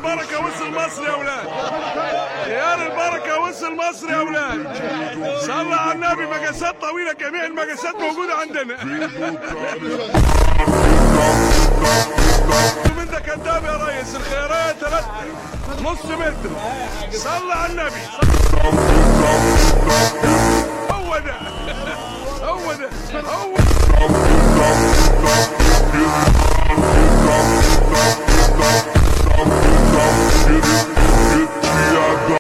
البركه وصل مصر يا اولاد خيار البركه وصل مصر يا اولاد صلى على النبي مقاسات طويله جميع المقاسات موجوده عندنا من ده كذاب يا ريس الخيارات ثلاث نص متر صلى على النبي هو ده هو ده هو